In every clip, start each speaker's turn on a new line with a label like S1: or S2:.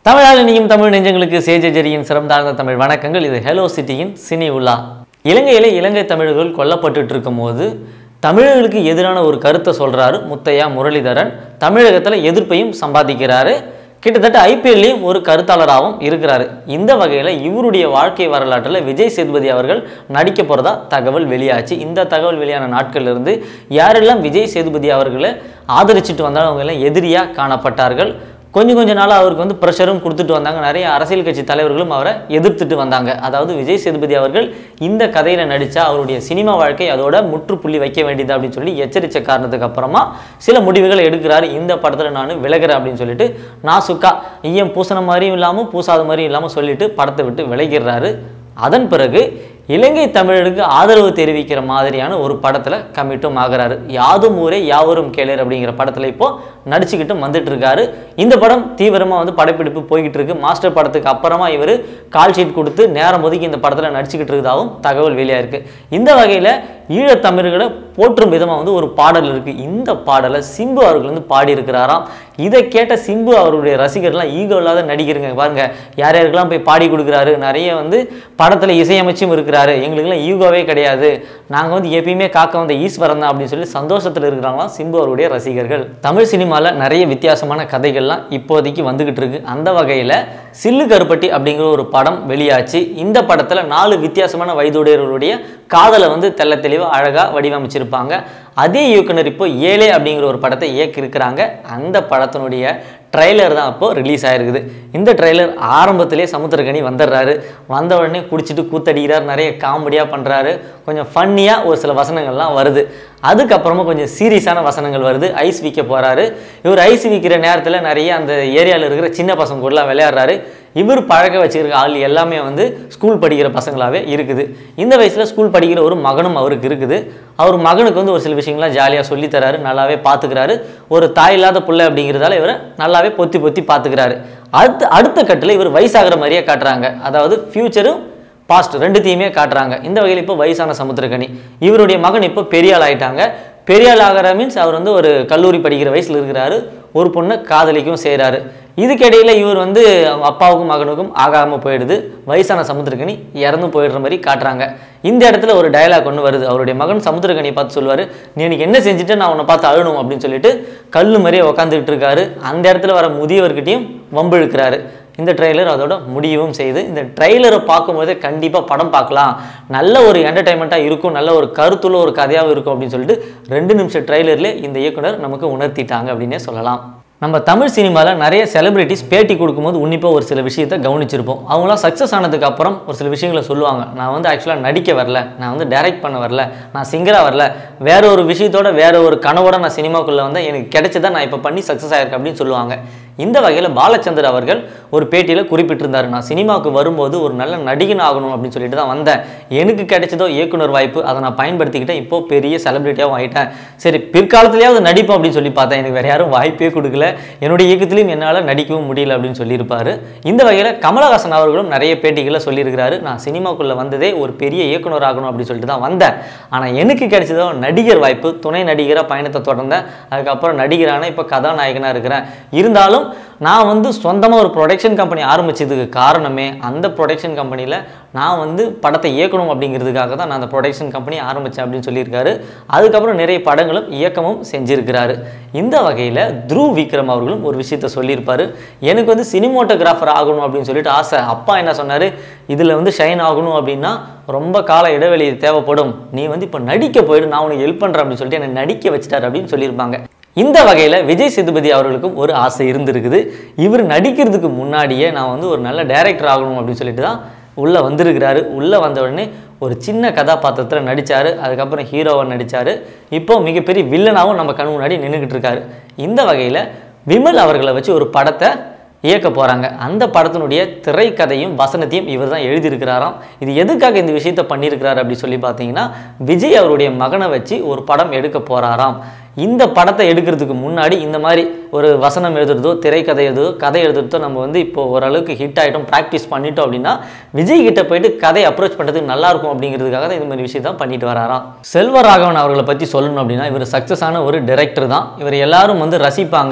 S1: தமிழால் இனியும் தமிழ் நெஞ்சங்களுக்கு சேஜரியின் சிறந்தாழ்ந்த தமிழ் வணக்கங்கள் இது ஹெலோ சிட்டியின் சினி உலா இலங்கையில இலங்கை தமிழர்கள் கொல்லப்பட்டுட்டு இருக்கும்போது தமிழர்களுக்கு எதிரான ஒரு கருத்தை சொல்றாரு முத்தையா முரளிதரன் தமிழகத்துல எதிர்ப்பையும் சம்பாதிக்கிறாரு கிட்டத்தட்ட ஐபிஎல்லையும் ஒரு கருத்தாளராகவும் இருக்கிறாரு இந்த வகையில் இவருடைய வாழ்க்கை வரலாற்றில் விஜய் சேதுபதி அவர்கள் நடிக்க போகிறதா தகவல் வெளியாச்சு இந்த தகவல் வெளியான நாட்கள்ல இருந்து யாரெல்லாம் விஜய் சேதுபதி அவர்களை ஆதரிச்சிட்டு வந்தாலும் அவங்க எல்லாம் எதிரியாக காணப்பட்டார்கள் கொஞ்சம் கொஞ்ச நாளாக அவருக்கு வந்து ப்ரெஷரும் கொடுத்துட்டு வந்தாங்க நிறைய அரசியல் கட்சி தலைவர்களும் அவரை எதிர்த்துட்டு வந்தாங்க அதாவது விஜய் சேதுபதி அவர்கள் இந்த கதையில் நடித்தா அவருடைய சினிமா வாழ்க்கை அதோட முற்றுப்புள்ளி வைக்க வேண்டியது அப்படின்னு சொல்லி எச்சரித்த காரணத்துக்கு அப்புறமா சில முடிவுகளை எடுக்கிறாரு இந்த படத்தில் நான் விலகிறேன் அப்படின்னு சொல்லிட்டு நாசுக்கா ஈயம் பூசின மாதிரியும் இல்லாமல் பூசாத மாதிரியும் இல்லாமல் சொல்லிட்டு படத்தை விட்டு விலகிடுறாரு அதன் பிறகு இலங்கை தமிழருக்கு ஆதரவு தெரிவிக்கிற மாதிரியான ஒரு படத்தில் கமிட்டும் ஆகுறாரு யாதும் ஊரே யாவரும் கேளர் அப்படிங்கிற படத்தில் இப்போ நடிச்சுக்கிட்டு வந்துட்டு இருக்காரு இந்த படம் தீவிரமாக வந்து படப்பிடிப்பு போய்கிட்டு இருக்கு மாஸ்டர் படத்துக்கு அப்புறமா இவர் கால் ஷீட் கொடுத்து நேரம் ஒதுக்கி இந்த படத்தில் நடிச்சுக்கிட்டு இருக்கதாகவும் தகவல் வெளியாயிருக்கு இந்த வகையில் ஈழத்தமிழர்களை போற்றும் விதமாக வந்து ஒரு பாடல் இருக்குது இந்த பாடலை சிம்பு அவர்கள் வந்து பாடியிருக்கிறாராம் இதை கேட்ட சிம்பு அவருடைய ரசிகர்லாம் ஈகோ இல்லாத நடிகருங்க பாருங்க யார் யாருக்கெல்லாம் போய் பாடி கொடுக்குறாரு நிறைய வந்து படத்தில் இசையமைச்சும் இருக்கிறாரு எங்களுக்கெல்லாம் ஈகோவே கிடையாது நாங்கள் வந்து எப்பயுமே காக்க வந்த ஈஸ்வரன் தான் அப்படின்னு சொல்லி சந்தோஷத்தில் இருக்கிறாங்களாம் சிம்பு அவருடைய ரசிகர்கள் தமிழ் சினிமாவில் நிறைய வித்தியாசமான கதைகள்லாம் இப்போதைக்கு வந்துகிட்டு இருக்கு அந்த வகையில் சில்லு கருப்பட்டி அப்படிங்கிற ஒரு படம் வெளியாச்சு இந்த படத்தில் நாலு வித்தியாசமான வயதுடையவர்களுடைய காதலை வந்து தெள்ள தெளிவாக அழகாக வடிவமைச்சிருப்பாங்க அதே இயக்குனர் இப்போ ஏழே அப்படிங்கிற ஒரு படத்தை இயக்கியிருக்கிறாங்க அந்த படத்தினுடைய ட்ரைலர் தான் அப்போ ரிலீஸ் ஆயிருக்குது இந்த ட்ரைலர் ஆரம்பத்திலே சமுத்திரகனி வந்துடுறாரு வந்த உடனே குடிச்சிட்டு கூத்தடிக்கிறார் நிறைய காமெடியாக பண்ணுறாரு கொஞ்சம் ஃபன்னியாக ஒரு சில வசனங்கள்லாம் வருது அதுக்கப்புறமா கொஞ்சம் சீரியஸான வசனங்கள் வருது ஐஸ் விற்க போகிறாரு இவர் ஐஸ் விற்கிற நேரத்தில் நிறைய அந்த ஏரியாவில் இருக்கிற சின்ன பசங்க கூடலாம் விளையாடுறாரு இவர் பழக்க வச்சிருக்க ஆள் எல்லாமே வந்து ஸ்கூல் படிக்கிற பசங்களாகவே இருக்குது இந்த வயசில் ஸ்கூல் படிக்கிற ஒரு மகனும் அவருக்கு இருக்குது அவர் மகனுக்கு வந்து ஒரு சில விஷயங்கள்லாம் ஜாலியாக சொல்லித் தராரு நல்லாவே பார்த்துக்கிறாரு ஒரு தாய் இல்லாத பிள்ளை அப்படிங்கிறதால இவரை நல்லாவே பொத்தி பொத்தி பார்த்துக்கிறாரு அடுத்த அடுத்த கட்டில் இவர் வயசாகிற மாதிரியே காட்டுறாங்க அதாவது ஃப்யூச்சரும் பாஸ்ட் ரெண்டுத்தையுமே காட்டுறாங்க இந்த வகையில் இப்போ வயசான சமுத்திரக்கனி இவருடைய மகன் இப்போ பெரிய ஆள் ஆயிட்டாங்க பெரிய ஆள் ஆகிற மீன்ஸ் அவர் வந்து ஒரு கல்லூரி படிக்கிற வயசில் இருக்கிறாரு ஒரு பொண்ணை காதலிக்கும் செய்கிறாரு இதுக்கிடையில் இவர் வந்து அவங்க அப்பாவுக்கும் மகனுக்கும் ஆகாமல் போயிடுது வயசான சமுத்திரக்கனி இறந்து போயிடுற மாதிரி காட்டுறாங்க இந்த இடத்துல ஒரு டயலாக் ஒன்று வருது அவருடைய மகன் சமுத்திரக்கனியை பார்த்து சொல்லுவார் நீ எனக்கு என்ன செஞ்சுட்டு நான் உன்னை பார்த்து அழணும் அப்படின்னு சொல்லிட்டு கல் மாதிரியே உக்காந்துக்கிட்டு இருக்காரு அந்த இடத்துல வர முதியவர்கிட்டையும் வம்பு இழுக்கிறாரு இந்த ட்ரெய்லர் அதோட முடியவும் செய்யுது இந்த ட்ரெய்லரை பார்க்கும்போதே கண்டிப்பாக படம் பார்க்கலாம் நல்ல ஒரு என்டர்டைன்மெண்ட்டாக இருக்கும் நல்ல ஒரு கருத்துள்ள ஒரு கதையாகவும் இருக்கும் அப்படின்னு சொல்லிட்டு ரெண்டு நிமிஷம் ட்ரெய்லர்லேயே இந்த இயக்குனர் நமக்கு உணர்த்திட்டாங்க அப்படின்னே சொல்லலாம் நம்ம தமிழ் சினிமாவில் நிறைய செலிபிரிட்டிஸ் பேட்டி கொடுக்கும்போது உன்னிப்பாக ஒரு சில விஷயத்தை கவனிச்சிருப்போம் அவங்களாம் சக்ஸஸ் ஆனதுக்கு அப்புறம் ஒரு சில விஷயங்களை சொல்லுவாங்க நான் வந்து ஆக்சுவலாக நடிக்க வரல நான் வந்து டைரக்ட் பண்ண வரல நான் சிங்கராக வரல வேற ஒரு விஷயத்தோட வேற ஒரு கனவோட நான் சினிமாக்குள்ளே வந்தேன் எனக்கு கிடைச்சதை நான் இப்போ பண்ணி சக்ஸஸ் ஆயிருக்கேன் அப்படின்னு சொல்லுவாங்க இந்த வகையில் பாலச்சந்தர் அவர்கள் ஒரு பேட்டியில் குறிப்பிட்டிருந்தார் நான் சினிமாவுக்கு வரும்போது ஒரு நல்ல நடிகன் ஆகணும் அப்படின்னு சொல்லிட்டு தான் வந்தேன் எனக்கு கிடைச்சதோ இயக்குனர் வாய்ப்பு அதை நான் பயன்படுத்திக்கிட்டேன் இப்போ பெரிய செலிபிரிட்டியாகவும் ஆயிட்டேன் சரி பிற்காலத்துலேயாவது நடிப்போம் அப்படின்னு சொல்லி பார்த்தேன் எனக்கு வேற யாரும் வாய்ப்பே கொடுக்கல என்னுடைய இயக்கத்திலையும் என்னால் நடிக்கவும் முடியல அப்படின்னு சொல்லியிருப்பாரு இந்த வகையில் கமலஹாசன் அவர்களும் நிறைய பேட்டிகளில் சொல்லியிருக்கிறாரு நான் சினிமாக்குள்ளே வந்ததே ஒரு பெரிய இயக்குனர் ஆகணும் அப்படின்னு சொல்லிட்டு தான் வந்தேன் ஆனால் எனக்கு கிடைச்சதோ நடிகர் வாய்ப்பு துணை நடிகராக பயணத்தை தொடர்ந்தேன் அதுக்கப்புறம் நடிகரான இப்போ கதாநாயகனாக இருக்கிறேன் இருந்தாலும் நான் வந்து சொந்தமாக ஒரு ப்ரொடக்ஷன் கம்பெனி ஆரம்பிச்சதுக்கு காரணமே அந்த ப்ரொடக்ஷன் கம்பெனியில் நான் வந்து படத்தை இயக்கணும் அப்படிங்கிறதுக்காக தான் நான் அந்த ப்ரொடக்ஷன் கம்பெனி ஆரம்பித்தேன் அப்படின்னு சொல்லியிருக்காரு அதுக்கப்புறம் நிறைய படங்களும் இயக்கமும் செஞ்சிருக்கிறாரு இந்த வகையில் த்ரூ விக்ரம் அவர்களும் ஒரு விஷயத்த சொல்லியிருப்பாரு எனக்கு வந்து சினிமோட்டோகிராஃபர் ஆகணும் அப்படின்னு சொல்லிட்டு ஆசை அப்பா என்ன சொன்னார் இதில் வந்து ஷைன் ஆகணும் அப்படின்னா ரொம்ப கால இடைவெளி தேவைப்படும் நீ வந்து இப்போ நடிக்க போயிடு நான் உனக்கு ஹெல்ப் பண்ணுறேன் அப்படின்னு சொல்லிட்டு என்னை நடிக்க வச்சிட்டாரு அப்படின்னு சொல்லியிருப்பாங்க இந்த வகையில் விஜய் சேதுபதி அவர்களுக்கும் ஒரு ஆசை இருந்திருக்குது இவர் நடிக்கிறதுக்கு முன்னாடியே நான் வந்து ஒரு நல்ல டைரக்டர் ஆகணும் அப்படின்னு சொல்லிட்டு தான் உள்ளே வந்திருக்கிறாரு உள்ளே வந்த உடனே ஒரு சின்ன கதாபாத்திரத்தில் நடித்தார் அதுக்கப்புறம் ஹீரோவாக நடித்தார் இப்போ மிகப்பெரிய வில்லனாகவும் நம்ம கண் முன்னாடி நின்றுக்கிட்டு இருக்காரு இந்த வகையில் விமல் அவர்களை வச்சு ஒரு படத்தை இயக்க போகிறாங்க அந்த படத்தினுடைய திரைக்கதையும் வசனத்தையும் இவர் தான் எழுதியிருக்கிறாராம் இது எதுக்காக இந்த விஷயத்தை பண்ணியிருக்கிறாரு அப்படி சொல்லி பார்த்தீங்கன்னா விஜய் அவருடைய மகனை வச்சு ஒரு படம் எடுக்க போகிறாராம் இந்த படத்தை எடுக்கிறதுக்கு முன்னாடி இந்த மாதிரி ஒரு வசனம் எழுதுறதோ திரைக்கதை எழுதுறதோ கதை எழுதுறதோ நம்ம வந்து இப்போ ஓரளவுக்கு ஹிட் ஆகிட்டோம் ப்ராக்டிஸ் பண்ணிட்டோம் அப்படின்னா விஜய் கிட்ட போயிட்டு கதையை அப்ரோச் பண்ணுறதுக்கு நல்லா இருக்கும் அப்படிங்கிறதுக்காக தான் இந்த மாதிரி விஷயம் தான் பண்ணிட்டு வராராம் செல்வராகவன் அவர்களை பற்றி சொல்லணும் அப்படின்னா இவர் சக்ஸஸ் ஆன ஒரு டைரக்டர் தான் இவர் எல்லாரும் வந்து ரசிப்பாங்க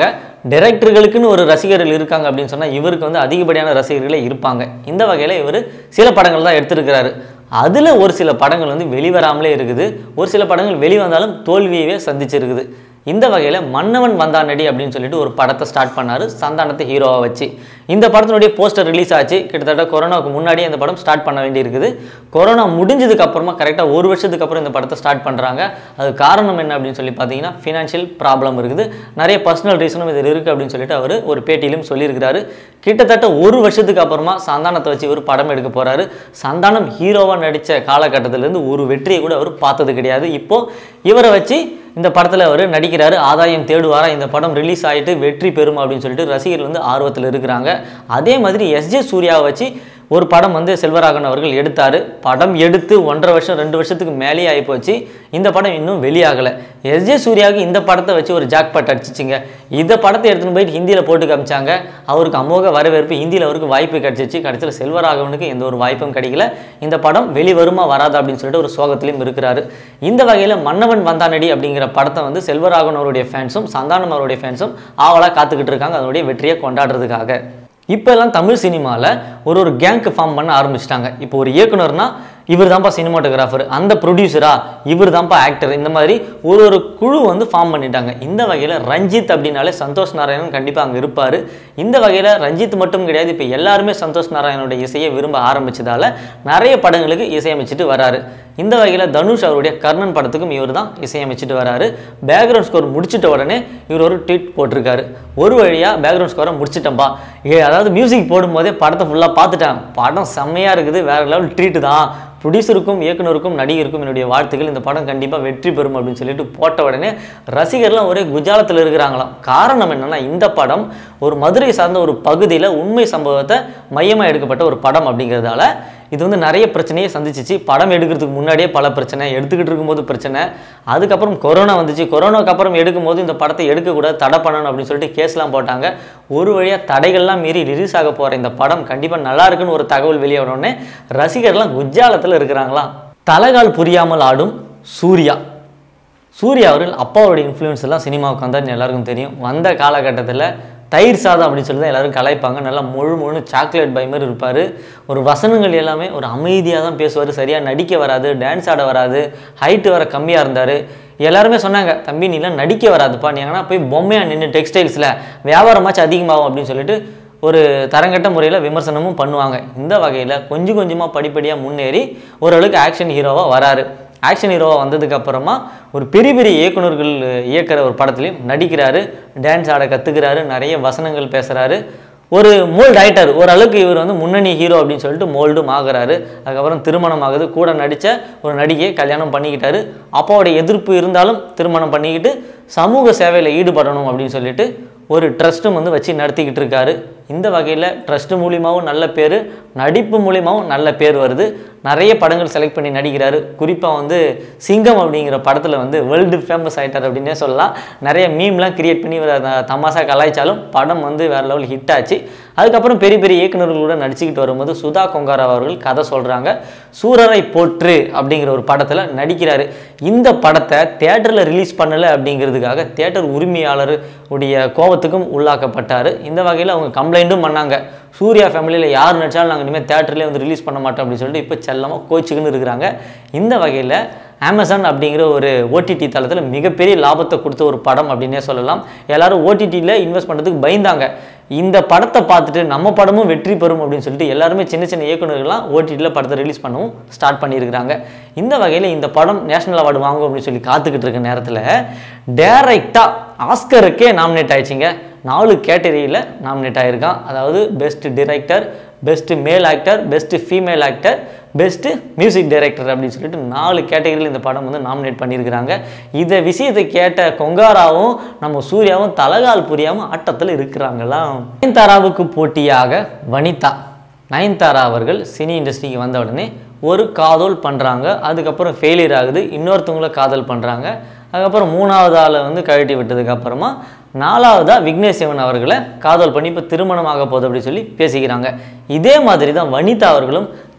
S1: டைரக்டர்களுக்குன்னு ஒரு ரசிகர்கள் இருக்காங்க அப்படின்னு சொன்னால் இவருக்கு வந்து அதிகப்படியான ரசிகர்களே இருப்பாங்க இந்த வகையில் இவர் சில படங்கள் தான் எடுத்திருக்கிறாரு அதில் ஒரு சில படங்கள் வந்து வெளிவராமலே இருக்குது ஒரு சில படங்கள் வெளிவந்தாலும் தோல்வியவே சந்திச்சிருக்குது இந்த வகையில் மன்னவன் வந்தானடி அப்படின்னு சொல்லிட்டு ஒரு படத்தை ஸ்டார்ட் பண்ணார் சந்தானத்தை ஹீரோவாக வச்சு இந்த படத்தினுடைய போஸ்டர் ரிலீஸ் ஆச்சு கிட்டத்தட்ட கொரோனாவுக்கு முன்னாடியே இந்த படம் ஸ்டார்ட் பண்ண வேண்டியிருக்குது கொரோனா முடிஞ்சதுக்கு அப்புறமா கரெக்டாக ஒரு வருஷத்துக்கு அப்புறம் இந்த படத்தை ஸ்டார்ட் பண்ணுறாங்க அது காரணம் என்ன அப்படின்னு சொல்லி பார்த்தீங்கன்னா ஃபினான்ஷியல் ப்ராப்ளம் இருக்குது நிறைய பர்சனல் ரீசனும் இதில் இருக்குது அப்படின்னு சொல்லிட்டு அவர் ஒரு பேட்டியிலும் சொல்லியிருக்கிறாரு கிட்டத்தட்ட ஒரு வருஷத்துக்கு அப்புறமா சந்தானத்தை வச்சு இவர் படம் எடுக்க போகிறாரு சந்தானம் ஹீரோவாக நடித்த காலகட்டத்திலேருந்து ஒரு வெற்றியை கூட அவர் பார்த்தது கிடையாது இப்போது இவரை வச்சு இந்த படத்தில் அவர் நடிக்கிறாரு ஆதாயம் தேடுவாரா இந்த படம் ரிலீஸ் ஆகிட்டு வெற்றி பெறும் அப்படின்னு சொல்லிட்டு ரசிகர்கள் வந்து ஆர்வத்தில் இருக்கிறாங்க அதே மாதிரி எஸ்ஜே சூர்யாவை வச்சு ஒரு படம் வந்து செல்வராகவன் அவர்கள் எடுத்தார் படம் எடுத்து ஒன்றரை வருஷம் ரெண்டு வருஷத்துக்கு மேலேயே ஆகிப்போச்சு இந்த படம் இன்னும் வெளியாகலை எஸ்ஜே சூர்யாவுக்கு இந்த படத்தை வச்சு ஒரு ஜாக்பாட் அடிச்சிச்சிங்க இந்த படத்தை எடுத்துன்னு போயிட்டு ஹிந்தியில் போட்டு காமிச்சாங்க அவருக்கு அமோக வரவேற்பு ஹிந்தியில் அவருக்கு வாய்ப்பு கிடைச்சிச்சு கடைசியில் செல்வராகவனுக்கு எந்த ஒரு வாய்ப்பும் கிடைக்கல இந்த படம் வெளிவருமா வராதா அப்படின்னு சொல்லிட்டு ஒரு சோகத்திலையும் இருக்கிறாரு இந்த வகையில் மன்னவன் வந்தானடி அப்படிங்கிற படத்தை வந்து செல்வராகவன் அவருடைய ஃபேன்ஸும் சந்தானம் அவருடைய ஃபேன்ஸும் ஆவலாக காத்துக்கிட்டு இருக்காங்க அதனுடைய வெற்றியை கொண்டாடுறதுக்காக இப்போல்லாம் தமிழ் சினிமாவில் ஒரு ஒரு கேங்க்கு ஃபார்ம் பண்ண ஆரம்பிச்சிட்டாங்க இப்போ ஒரு இயக்குனர்னா இவர் தான்ப்பா சினிமாட்டோகிராஃபர் அந்த ப்ரொடியூசரா இவர் தான்ப்பா ஆக்டர் இந்த மாதிரி ஒரு ஒரு குழு வந்து ஃபார்ம் பண்ணிட்டாங்க இந்த வகையில் ரஞ்சித் அப்படின்னாலே சந்தோஷ் நாராயணன் கண்டிப்பாக அங்கே இருப்பார் இந்த வகையில் ரஞ்சித் மட்டும் கிடையாது இப்போ எல்லாருமே சந்தோஷ் நாராயணனோட இசையை விரும்ப ஆரம்பிச்சதால நிறைய படங்களுக்கு இசையமைச்சிட்டு வராரு இந்த வகையில் தனுஷ் அவருடைய கர்ணன் படத்துக்கும் இவர் தான் இசையமைச்சிட்டு வராரு பேக்ரவுண்ட் ஸ்கோர் முடிச்சிட்ட உடனே இவர் ஒரு ட்வீட் போட்டிருக்காரு ஒரு வழியாக பேக்ரவுண்ட் ஸ்கோரை முடிச்சிட்டேன்பா ஏ அதாவது மியூசிக் போடும்போதே படத்தை ஃபுல்லாக பார்த்துட்டேன் படம் செம்மையாக இருக்குது வேறு லெவல் ட்ரீட்டு தான் ப்ரொடியூசருக்கும் இயக்குனருக்கும் நடிகருக்கும் என்னுடைய வாழ்த்துக்கள் இந்த படம் கண்டிப்பாக வெற்றி பெறும் அப்படின்னு சொல்லிட்டு போட்ட உடனே ரசிகர்லாம் ஒரே குஜாலத்தில் இருக்கிறாங்களாம் காரணம் என்னன்னா இந்த படம் ஒரு மதுரை சார்ந்த ஒரு பகுதியில் உண்மை சம்பவத்தை மையமாக எடுக்கப்பட்ட ஒரு படம் அப்படிங்கிறதால இது வந்து நிறைய பிரச்சனையை சந்திச்சிச்சு படம் எடுக்கிறதுக்கு முன்னாடியே பல பிரச்சனை எடுத்துக்கிட்டு இருக்கும்போது பிரச்சனை அதுக்கப்புறம் கொரோனா வந்துச்சு கொரோனாக்கு அப்புறம் எடுக்கும்போது இந்த படத்தை எடுக்கக்கூடாது தடை பண்ணணும் அப்படின்னு சொல்லிட்டு கேஸ்லாம் போட்டாங்க ஒரு வழியாக தடைகள்லாம் மீறி ரிலீஸ் ஆக போகிற இந்த படம் கண்டிப்பாக நல்லா இருக்குன்னு ஒரு தகவல் வெளியே உடனே ரசிகர்லாம் குஜாலத்தில் இருக்கிறாங்களாம் தலைகால் புரியாமல் ஆடும் சூர்யா சூர்யா அவர்கள் அப்பாவோட இன்ஃப்ளூயன்ஸ் எல்லாம் சினிமாவுக்கு வந்தாருன்னு எல்லாருக்கும் தெரியும் வந்த காலகட்டத்தில் தயிர் சாதம் அப்படின்னு சொல்லி தான் எல்லாரும் கலாய்ப்பாங்க நல்லா முழு முழு சாக்லேட் பை மாதிரி இருப்பார் ஒரு வசனங்கள் எல்லாமே ஒரு அமைதியாக தான் பேசுவார் சரியாக நடிக்க வராது டான்ஸ் ஆட வராது ஹைட்டு வர கம்மியாக இருந்தார் எல்லாருமே சொன்னாங்க தம்பி நீலாம் நடிக்க வராதுப்பா நீ எங்கன்னா போய் பொம்மையாக நின்று டெக்ஸ்டைல்ஸில் வியாபாரமாச்சும் அதிகமாகும் அப்படின்னு சொல்லிட்டு ஒரு தரங்கட்ட முறையில் விமர்சனமும் பண்ணுவாங்க இந்த வகையில் கொஞ்சம் கொஞ்சமாக படிப்படியாக முன்னேறி ஓரளவுக்கு ஆக்ஷன் ஹீரோவாக வராரு ஆக்ஷன் ஹீரோவாக வந்ததுக்கு அப்புறமா ஒரு பெரிய பெரிய இயக்குனர்கள் இயக்குற ஒரு படத்துலையும் நடிக்கிறாரு டான்ஸ் ஆட கற்றுக்கிறாரு நிறைய வசனங்கள் பேசுகிறாரு ஒரு மோல்டு ஆயிட்டார் ஓரளவுக்கு இவர் வந்து முன்னணி ஹீரோ அப்படின்னு சொல்லிட்டு மோல்டும் ஆகுறாரு அதுக்கப்புறம் திருமணம் ஆகுது கூட நடித்த ஒரு நடிகையை கல்யாணம் பண்ணிக்கிட்டாரு அப்பாவோட எதிர்ப்பு இருந்தாலும் திருமணம் பண்ணிக்கிட்டு சமூக சேவையில் ஈடுபடணும் அப்படின்னு சொல்லிட்டு ஒரு ட்ரஸ்ட்டும் வந்து வச்சு நடத்திக்கிட்டு இருக்காரு இந்த வகையில் ட்ரஸ்ட் மூலியமாகவும் நல்ல பேர் நடிப்பு மூலியமாகவும் நல்ல பேர் வருது நிறைய படங்கள் செலக்ட் பண்ணி நடிக்கிறாரு குறிப்பாக வந்து சிங்கம் அப்படிங்கிற படத்தில் வந்து வேர்ல்டு ஃபேமஸ் ஆயிட்டார் அப்படின்னே சொல்லலாம் நிறைய மீம்லாம் கிரியேட் பண்ணி இவரை த- தமாஷா கலாய்ச்சாலும் படம் வந்து வேறு லெவல் ஹிட் ஆச்சு அதுக்கப்புறம் பெரிய பெரிய இயக்குனர்களோட நடிச்சுக்கிட்டு வரும்போது சுதா கொங்காரா அவர்கள் கதை சொல்கிறாங்க சூரரை போற்று அப்படிங்கிற ஒரு படத்தில் நடிக்கிறாரு இந்த படத்தை தேட்டரில் ரிலீஸ் பண்ணலை அப்படிங்கிறதுக்காக தேட்டர் உரிமையாளர் உடைய கோபத்துக்கும் உள்ளாக்கப்பட்டார் இந்த வகையில் அவங்க கம்ப்ளைண்ட்டும் பண்ணாங்க சூர்யா ஃபேமிலியில் யார் நடிச்சாலும் நாங்கள் இனிமேல் தேட்டர்லேயே வந்து ரிலீஸ் பண்ண மாட்டோம் அப்படின்னு சொல்லிட்டு இப்போ செல்லமாக கோச்சிக்குன்னு இருக்கிறாங்க இந்த வகையில் அமேசான் அப்படிங்கிற ஒரு ஓடிடி தளத்தில் மிகப்பெரிய லாபத்தை கொடுத்த ஒரு படம் அப்படின்னே சொல்லலாம் எல்லாரும் ஓடிடியில் இன்வெஸ்ட் பண்ணுறதுக்கு பயந்தாங்க இந்த படத்தை பார்த்துட்டு நம்ம படமும் வெற்றி பெறும் அப்படின்னு சொல்லிட்டு எல்லாருமே சின்ன சின்ன இயக்குனர்கள்லாம் ஓடிடியில் படத்தை ரிலீஸ் பண்ணவும் ஸ்டார்ட் பண்ணியிருக்கிறாங்க இந்த வகையில் இந்த படம் நேஷனல் அவார்டு வாங்கும் அப்படின்னு சொல்லி காத்துக்கிட்டு இருக்க நேரத்தில் டேரெக்டாக ஆஸ்கருக்கே நாமினேட் ஆயிடுச்சுங்க நாலு கேட்டகரியில் நாமினேட் ஆயிருக்கான் அதாவது best director best male actor best female actor best music director அப்படின்னு சொல்லிட்டு நாலு கேட்டகரியில் இந்த படம் வந்து நாமினேட் பண்ணியிருக்கிறாங்க இந்த விஷயத்தை கேட்ட கொங்காராவும் நம்ம சூர்யாவும் தலகால் புரியாமல் ஆட்டத்தில் இருக்கிறாங்களாம் நயன்தாராவுக்கு போட்டியாக வனிதா நயன்தாரா அவர்கள் சினி இண்டஸ்ட்ரிக்கு வந்த உடனே ஒரு காதல் பண்ணுறாங்க அதுக்கப்புறம் ஃபெயிலியர் ஆகுது இன்னொருத்தவங்கள காதல் பண்ணுறாங்க அதுக்கப்புறம் மூணாவது ஆளை வந்து கழட்டி விட்டதுக்கு அப்புறமா நாலாவதா விக்னேஷ் சிவன் அவர்களை காதல் பண்ணி இப்போ திருமணமாக போகுது அப்படி சொல்லி பேசிக்கிறாங்க இதே மாதிரி தான் வனிதா அவர்களும்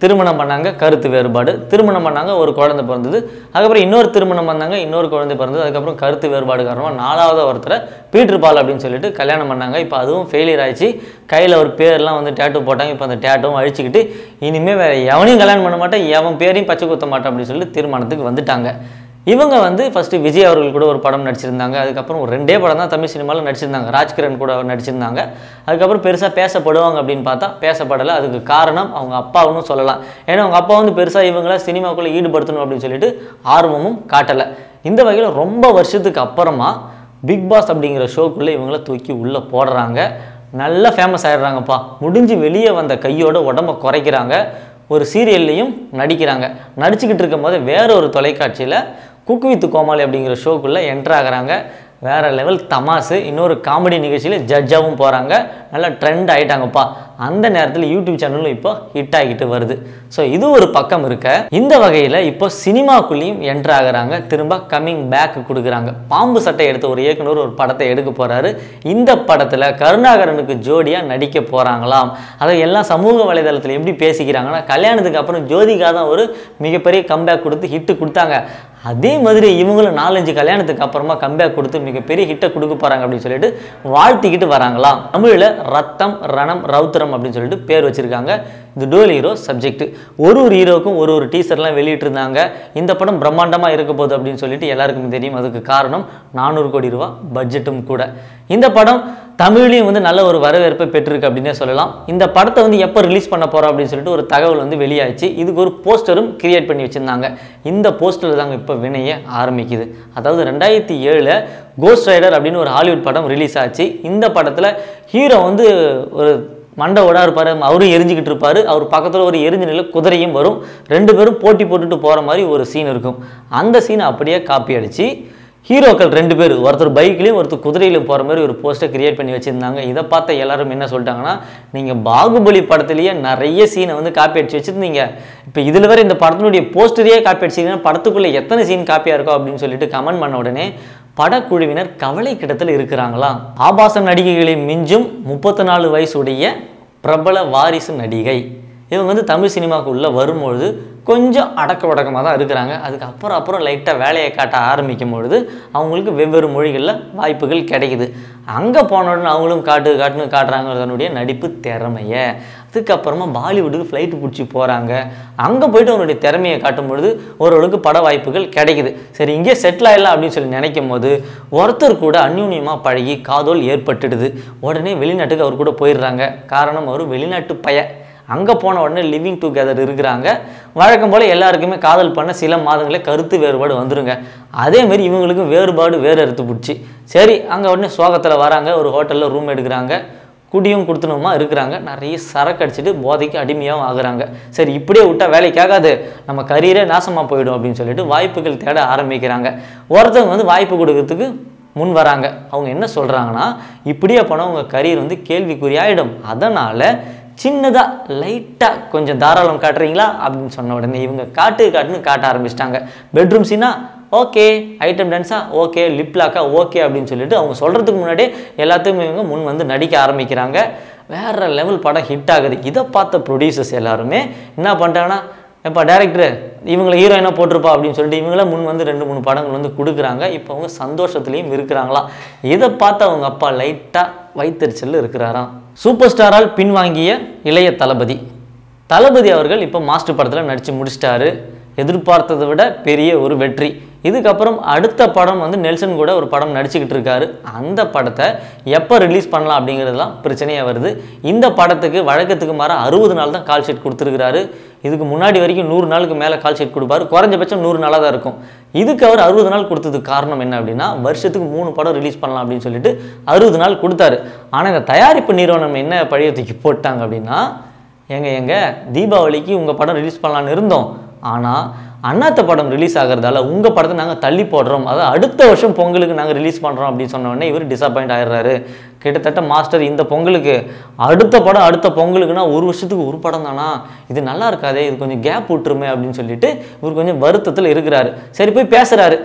S1: திருமணம் பண்ணாங்க கருத்து வேறுபாடு திருமணம் பண்ணாங்க ஒரு குழந்தை பிறந்தது அதுக்கப்புறம் இன்னொரு திருமணம் பண்ணாங்க இன்னொரு குழந்தை பிறந்தது அதுக்கப்புறம் கருத்து வேறுபாடு காரணமாக நாலாவது ஒருத்தரை பீட்டர் பால் அப்படின்னு சொல்லிட்டு கல்யாணம் பண்ணாங்க இப்போ அதுவும் ஃபெயிலியர் ஆயிடுச்சு கையில் ஒரு பேர்லாம் வந்து டேட்டு போட்டாங்க இப்போ அந்த டேட்டும் அழிச்சிக்கிட்டு இனிமேல் வேறு எவனையும் கல்யாணம் பண்ண மாட்டேன் எவன் பேரையும் பச்சை குத்த மாட்டேன் அப்படின்னு சொல்லிட்டு தீர்மானத்துக்கு வந்துட்டாங்க இவங்க வந்து ஃபஸ்ட்டு விஜய் அவர்கள் கூட ஒரு படம் நடிச்சிருந்தாங்க அதுக்கப்புறம் ஒரு ரெண்டே படம் தான் தமிழ் சினிமாவில் நடிச்சிருந்தாங்க ராஜ்கிரண் கூட நடிச்சிருந்தாங்க அதுக்கப்புறம் பெருசாக பேசப்படுவாங்க அப்படின்னு பார்த்தா பேசப்படலை அதுக்கு காரணம் அவங்க அப்பாவும் சொல்லலாம் ஏன்னா அவங்க அப்பா வந்து பெருசாக இவங்கள சினிமாக்குள்ளே ஈடுபடுத்தணும் அப்படின்னு சொல்லிட்டு ஆர்வமும் காட்டலை இந்த வகையில் ரொம்ப வருஷத்துக்கு அப்புறமா பிக் பாஸ் அப்படிங்கிற ஷோக்குள்ளே இவங்கள தூக்கி உள்ளே போடுறாங்க நல்லா ஃபேமஸ் ஆயிடுறாங்கப்பா முடிஞ்சு வெளியே வந்த கையோட உடம்ப குறைக்கிறாங்க ஒரு சீரியல்லையும் நடிக்கிறாங்க நடிச்சுக்கிட்டு இருக்கும்போது வேற ஒரு தொலைக்காட்சியில் குக்கு வித்து கோமாளி அப்படிங்கிற ஷோக்குள்ளே என்ட்ரு ஆகுறாங்க வேற லெவல் தமாசு இன்னொரு காமெடி நிகழ்ச்சியில் ஜட்ஜாகவும் போகிறாங்க நல்லா ட்ரெண்ட் ஆகிட்டாங்கப்பா அந்த நேரத்தில் யூடியூப் சேனலும் இப்போ ஹிட் ஆகிட்டு வருது ஸோ இது ஒரு பக்கம் இருக்க இந்த வகையில் இப்போ சினிமாக்குள்ளேயும் என்ட்ரு ஆகுறாங்க திரும்ப கம்மிங் பேக் கொடுக்குறாங்க பாம்பு சட்டை எடுத்த ஒரு இயக்குனர் ஒரு படத்தை எடுக்க போகிறாரு இந்த படத்தில் கருணாகரனுக்கு ஜோடியாக நடிக்க போகிறாங்களாம் அதை எல்லாம் சமூக வலைதளத்தில் எப்படி பேசிக்கிறாங்கன்னா கல்யாணத்துக்கு அப்புறம் ஜோதிகா தான் ஒரு மிகப்பெரிய கம்பேக் கொடுத்து ஹிட்டு கொடுத்தாங்க அதே மாதிரி இவங்களும் நாலஞ்சு கல்யாணத்துக்கு அப்புறமா கம்பேக் கொடுத்து மிகப்பெரிய ஹிட்டை கொடுக்க போகிறாங்க அப்படின்னு சொல்லிட்டு வாழ்த்திக்கிட்டு வராங்களாம் தமிழில் ரத்தம் ரணம் ரௌத்திரம் அப்படின்னு சொல்லிட்டு பேர் வச்சுருக்காங்க இது டோல் ஹீரோ சப்ஜெக்ட் ஒரு ஒரு ஹீரோவுக்கும் ஒரு ஒரு டீசர்லாம் வெளியிட்டிருந்தாங்க இந்த படம் பிரம்மாண்டமாக இருக்க போகுது அப்படின்னு சொல்லிட்டு எல்லாருக்குமே தெரியும் அதுக்கு காரணம் நானூறு கோடி ரூபா பட்ஜெட்டும் கூட இந்த படம் தமிழ்லையும் வந்து நல்ல ஒரு வரவேற்பை பெற்றிருக்கு அப்படின்னே சொல்லலாம் இந்த படத்தை வந்து எப்போ ரிலீஸ் பண்ண போகிறோம் அப்படின்னு சொல்லிட்டு ஒரு தகவல் வந்து வெளியாச்சு இதுக்கு ஒரு போஸ்டரும் கிரியேட் பண்ணி வச்சுருந்தாங்க இந்த போஸ்டர் தாங்க இப்போ வினைய ஆரம்பிக்குது அதாவது ரெண்டாயிரத்தி ஏழில் கோஸ்ட் ரைடர் அப்படின்னு ஒரு ஹாலிவுட் படம் ரிலீஸ் ஆச்சு இந்த படத்தில் ஹீரோ வந்து ஒரு மண்டை ஓடா இருப்பார் அவரும் எரிஞ்சுக்கிட்டு இருப்பார் அவர் பக்கத்தில் ஒரு எரிஞ்ச நிலை குதிரையும் வரும் ரெண்டு பேரும் போட்டி போட்டுட்டு போகிற மாதிரி ஒரு சீன் இருக்கும் அந்த சீனை அப்படியே காப்பி அடித்து ஹீரோக்கள் ரெண்டு பேர் ஒருத்தர் பைக்லேயும் ஒருத்தர் குதிரையிலும் போகிற மாதிரி ஒரு போஸ்டர் கிரியேட் பண்ணி வச்சுருந்தாங்க இதை பார்த்த எல்லாரும் என்ன சொல்லிட்டாங்கன்னா நீங்கள் பாகுபலி படத்துலேயே நிறைய சீனை வந்து காப்பி அடிச்சு வச்சுருந்தீங்க இப்போ இதில் வேறு இந்த படத்தினுடைய போஸ்டரையே காப்பி அடிச்சிங்கன்னா படத்துக்குள்ளே எத்தனை சீன் காப்பியாக இருக்கோ அப்படின்னு சொல்லிட்டு கமெண்ட் பண்ண உடனே படக்குழுவினர் கவலை கிடத்தில் இருக்கிறாங்களாம் ஆபாச நடிகைகளை மிஞ்சும் முப்பத்தி நாலு வயசுடைய பிரபல வாரிசு நடிகை இவங்க வந்து தமிழ் சினிமாவுக்கு உள்ளே வரும்பொழுது கொஞ்சம் அடக்க உடக்கமாக தான் இருக்கிறாங்க அதுக்கு அப்புறம் அப்புறம் லைட்டாக வேலையை காட்ட ஆரம்பிக்கும் பொழுது அவங்களுக்கு வெவ்வேறு மொழிகளில் வாய்ப்புகள் கிடைக்குது அங்கே போன உடனே அவங்களும் காட்டு காட்டுன்னு காட்டுறாங்க தன்னுடைய நடிப்பு திறமையை அதுக்கப்புறமா பாலிவுட்டுக்கு ஃப்ளைட்டு பிடிச்சி போகிறாங்க அங்கே போயிட்டு அவனுடைய திறமையை காட்டும் பொழுது ஓரளவுக்கு பட வாய்ப்புகள் கிடைக்குது சரி இங்கே செட்டில் ஆயிடலாம் அப்படின்னு சொல்லி நினைக்கும் போது ஒருத்தர் கூட அந்யூன்யமாக பழகி காதோல் ஏற்பட்டுடுது உடனே வெளிநாட்டுக்கு அவர் கூட போயிடுறாங்க காரணம் அவர் வெளிநாட்டு பய அங்கே போன உடனே லிவிங் டுகெதர் இருக்கிறாங்க வழக்கம் போல் எல்லாருக்குமே காதல் பண்ண சில மாதங்களே கருத்து வேறுபாடு வந்துருங்க அதே மாதிரி இவங்களுக்கு வேறுபாடு வேறு எடுத்து பிடிச்சி சரி அங்கே உடனே சோகத்தில் வராங்க ஒரு ஹோட்டலில் ரூம் எடுக்கிறாங்க குடியும் கொடுத்துணுமா இருக்கிறாங்க நிறைய சரக்கு அடிச்சுட்டு போதைக்கு அடிமையாகவும் ஆகுறாங்க சரி இப்படியே விட்டா வேலைக்கு ஆகாது நம்ம கரியரே நாசமாக போயிடும் அப்படின்னு சொல்லிட்டு வாய்ப்புகள் தேட ஆரம்பிக்கிறாங்க ஒருத்தவங்க வந்து வாய்ப்பு கொடுக்கறதுக்கு முன் வராங்க அவங்க என்ன சொல்கிறாங்கன்னா இப்படியே போனால் உங்கள் கரியர் வந்து கேள்விக்குறி ஆகிடும் அதனால் சின்னதாக லைட்டாக கொஞ்சம் தாராளம் காட்டுறீங்களா அப்படின்னு சொன்ன உடனே இவங்க காட்டு காட்டுன்னு காட்ட ஆரம்பிச்சிட்டாங்க பெட்ரூம் சீனா ஓகே ஐட்டம் டான்ஸா ஓகே லிப்லாக்கா ஓகே அப்படின்னு சொல்லிட்டு அவங்க சொல்கிறதுக்கு முன்னாடியே எல்லாத்தையும் இவங்க முன் வந்து நடிக்க ஆரம்பிக்கிறாங்க வேற லெவல் படம் ஹிட் ஆகுது இதை பார்த்த ப்ரொடியூசர்ஸ் எல்லாருமே என்ன பண்ணிட்டாங்கன்னா எப்பா டேரக்டர் இவங்களை ஹீரோயினாக போட்டிருப்பா அப்படின்னு சொல்லிட்டு இவங்களே முன் வந்து ரெண்டு மூணு படங்கள் வந்து கொடுக்குறாங்க இப்போ அவங்க சந்தோஷத்துலேயும் இருக்கிறாங்களாம் இதை பார்த்து அவங்க அப்பா லைட்டாக வைத்தறிச்சல் இருக்கிறாராம் சூப்பர் ஸ்டாரால் பின்வாங்கிய இளைய தளபதி தளபதி அவர்கள் இப்போ மாஸ்டர் படத்தில் நடித்து முடிச்சிட்டாரு எதிர்பார்த்ததை விட பெரிய ஒரு வெற்றி இதுக்கப்புறம் அடுத்த படம் வந்து நெல்சன் கூட ஒரு படம் நடிச்சுக்கிட்டு இருக்காரு அந்த படத்தை எப்போ ரிலீஸ் பண்ணலாம் அப்படிங்கிறதுலாம் பிரச்சனையாக வருது இந்த படத்துக்கு வழக்கத்துக்கு மாற அறுபது நாள் தான் கால் ஷீட் கொடுத்துருக்கிறாரு இதுக்கு முன்னாடி வரைக்கும் நூறு நாளுக்கு மேலே கால் ஷீட் கொடுப்பாரு குறைஞ்சபட்சம் நூறு நாளாக தான் இருக்கும் இதுக்கு அவர் அறுபது நாள் கொடுத்ததுக்கு காரணம் என்ன அப்படின்னா வருஷத்துக்கு மூணு படம் ரிலீஸ் பண்ணலாம் அப்படின்னு சொல்லிட்டு அறுபது நாள் கொடுத்தாரு ஆனால் இந்த தயாரிப்பு நிறுவனம் என்ன பழைய தூக்கி போட்டாங்க அப்படின்னா எங்க எங்க தீபாவளிக்கு உங்கள் படம் ரிலீஸ் பண்ணலான்னு இருந்தோம் ஆனால் அண்ணாத்த படம் ரிலீஸ் ஆகிறதால உங்கள் படத்தை நாங்கள் தள்ளி போடுறோம் அதாவது அடுத்த வருஷம் பொங்கலுக்கு நாங்கள் ரிலீஸ் பண்ணுறோம் அப்படின்னு சொன்ன உடனே இவர் டிசப்பாயிண்ட் ஆயிடுறாரு கிட்டத்தட்ட மாஸ்டர் இந்த பொங்கலுக்கு அடுத்த படம் அடுத்த பொங்கலுக்குனா ஒரு வருஷத்துக்கு ஒரு படம் தானா இது நல்லா இருக்காதே இது கொஞ்சம் கேப் விட்டுருமே அப்படின்னு சொல்லிட்டு இவர் கொஞ்சம் வருத்தத்தில் இருக்கிறாரு சரி போய் பேசுகிறாரு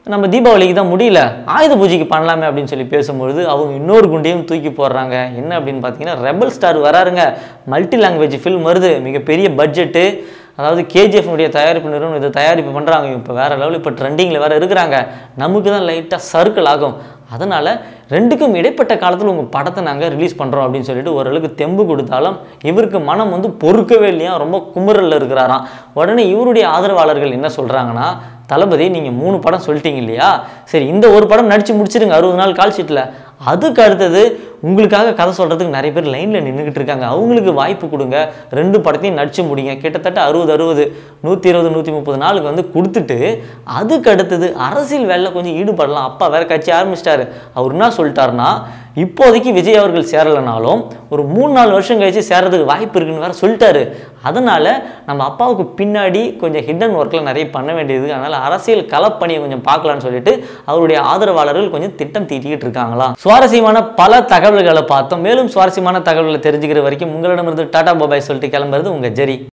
S1: நம்ம தீபாவளிக்கு தான் முடியல ஆயுத பூஜைக்கு பண்ணலாமே அப்படின்னு சொல்லி பேசும்பொழுது அவங்க இன்னொரு குண்டையும் தூக்கி போடுறாங்க என்ன அப்படின்னு பார்த்தீங்கன்னா ரெபல் ஸ்டார் வராருங்க மல்டி லாங்குவேஜ் ஃபில்ம் வருது மிகப்பெரிய பட்ஜெட்டு அதாவது கேஜிஎஃப் உடைய தயாரிப்பு நிறுவனம் இது தயாரிப்பு பண்ணுறாங்க இப்போ வேறு லெவலில் இப்போ ட்ரெண்டிங்கில் வேறு இருக்கிறாங்க நமக்கு தான் லைட்டாக சர்க்கிள் ஆகும் அதனால் ரெண்டுக்கும் இடைப்பட்ட காலத்தில் உங்கள் படத்தை நாங்கள் ரிலீஸ் பண்ணுறோம் அப்படின்னு சொல்லிட்டு ஓரளவுக்கு தெம்பு கொடுத்தாலும் இவருக்கு மனம் வந்து பொறுக்கவே இல்லையா ரொம்ப குமுறலில் இருக்கிறாராம் உடனே இவருடைய ஆதரவாளர்கள் என்ன சொல்கிறாங்கன்னா தளபதி நீங்கள் மூணு படம் சொல்லிட்டீங்க இல்லையா சரி இந்த ஒரு படம் நடித்து முடிச்சிடுங்க அறுபது நாள் கால் ஷீட்டில் அதுக்கு அடுத்தது உங்களுக்காக கதை சொல்கிறதுக்கு நிறைய பேர் லைனில் நின்றுக்கிட்டு இருக்காங்க அவங்களுக்கு வாய்ப்பு கொடுங்க ரெண்டு படத்தையும் நடிச்சு முடிங்க கிட்டத்தட்ட அறுபது அறுபது நூற்றி இருபது நூற்றி முப்பது நாளுக்கு வந்து கொடுத்துட்டு அதுக்கு அடுத்தது அரசியல் வேலை கொஞ்சம் ஈடுபடலாம் அப்பா வேற கட்சி ஆரம்பிச்சிட்டாரு அவர் என்ன சொல்லிட்டாருன்னா இப்போதைக்கு விஜய் அவர்கள் சேரலைனாலும் ஒரு மூணு நாலு வருஷம் கழிச்சு சேரதுக்கு வாய்ப்பு இருக்குன்னு வேற சொல்லிட்டாரு அதனால நம்ம அப்பாவுக்கு பின்னாடி கொஞ்சம் ஹிடன் ஒர்க்கில் நிறைய பண்ண வேண்டியது அதனால அரசியல் கலப்பணியை கொஞ்சம் பார்க்கலான்னு சொல்லிட்டு அவருடைய ஆதரவாளர்கள் கொஞ்சம் திட்டம் தீட்டிக்கிட்டு இருக்காங்களாம் சுவாரஸ்யமான பல தகவல்களை பார்த்தோம் மேலும் சுவாரஸ்யமான தகவல்களை தெரிஞ்சுக்கிற வரைக்கும் உங்களிடமிருந்து டாடா பாபாய் சொல்லிட்டு கிளம்புறது உங்க ஜெரி